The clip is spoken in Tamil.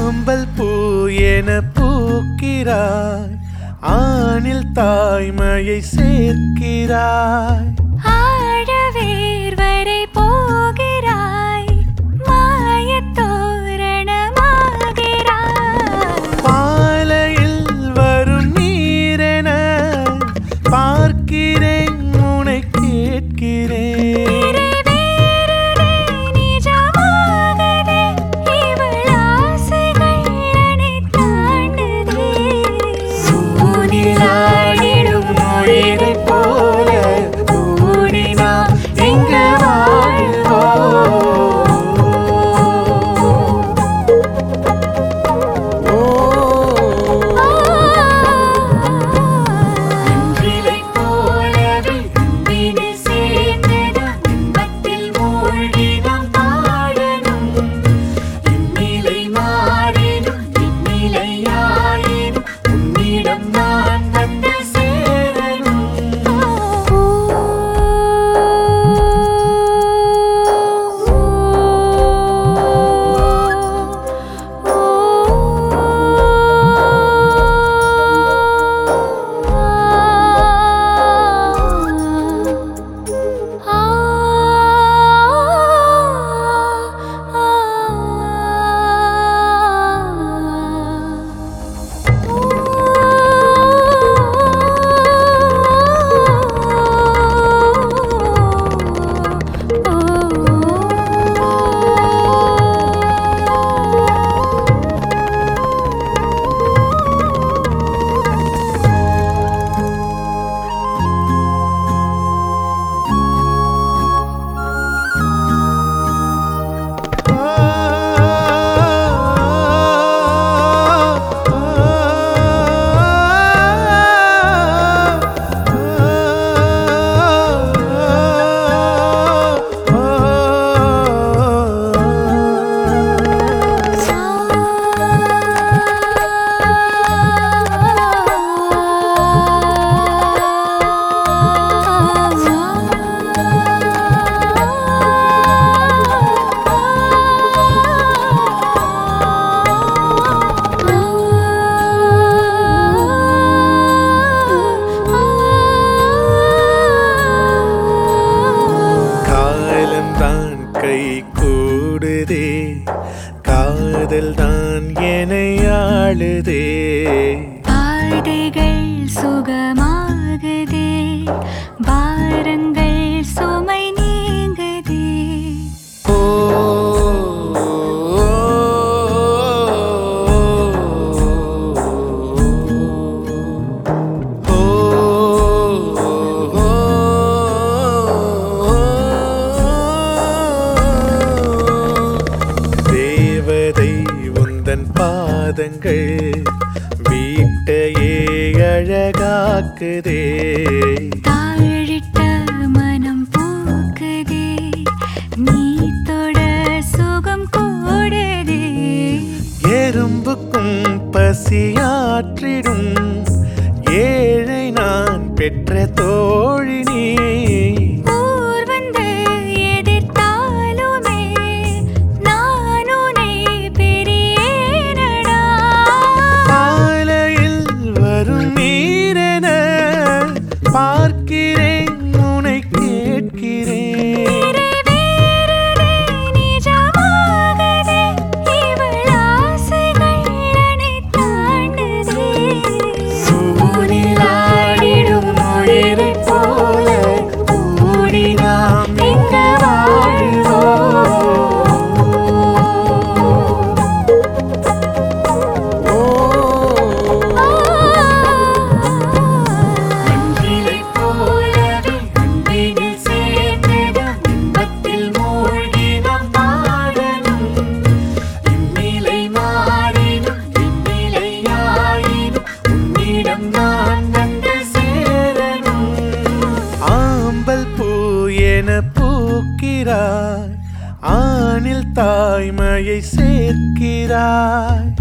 ஆம்பல் பூ என பூக்கிறாய் ஆணில் தாய்மையை சேர்க்கிறாய் ஆழவேர் வரை போகிறாய் மாயத் தோரணமாகிறாய் பாலையில் வரும் நீரென பார்க்கிறேன் உனை கேட்கிறேன் நிறைவேறுதே, நிஜமாகுதே, இவள் ஆசைகள் அனைத்தாண்டுதே. ஊனிலாடிடும் மொழிகளைப் போல ஊடி நாம் எங்கு அன்றிலைப் போலவே அன்பினில் சேர்ந்ததாம் இன்பத்தில் மூழ்கி நாம் பாடணும். இந்நிலை மாறினும் இந்நிலையாயினும் உன்னிடம் நான் வந்து சேரணும். காலம்தான் கை கூடுதே காதல் தான் என்னை ஆளுதே பாதைகள் சுகமாகுதே பாரங்கள் சுமை நீங்குதே ஓ தேவதை உந்தன் பாதங்கள் வீட்டையே அழகாக்குதே தாழிட்ட மனம் பூக்குதே நீ தொட சுகம் கூடுதே எறும்புக்கும் பசியாற்றிடும் ஏழை நான் பெற்ற தோழினி ஊர் வந்து எதிர்த்தாலுமே நான் உன்னை பிரியேனடா பாலையில் வரும் நீரென பார்க்கிறேன் உனை கேட்கிறேன் நிறைவேறுதே, நிஜமாகுதே, இவள் ஆசைகள் அனைத்தாண்டுதே. ஊனிலாடிடும் மொழிகளைப் போல ஊடி நாம் எங்கு அன்றிலைப் போலவே அன்பினில் சேர்ந்ததாம் இன்பத்தில் மூழ்கி நாம் பாடணும். இந்நிலை மாறினும் இந்நிலையாயினும் உன்னிடம் நான் வந்து சேரணும் ஆம்பல் பூ என பூக்கிறாய் ஆணில் தாய்மையை சேர்க்கிறாய்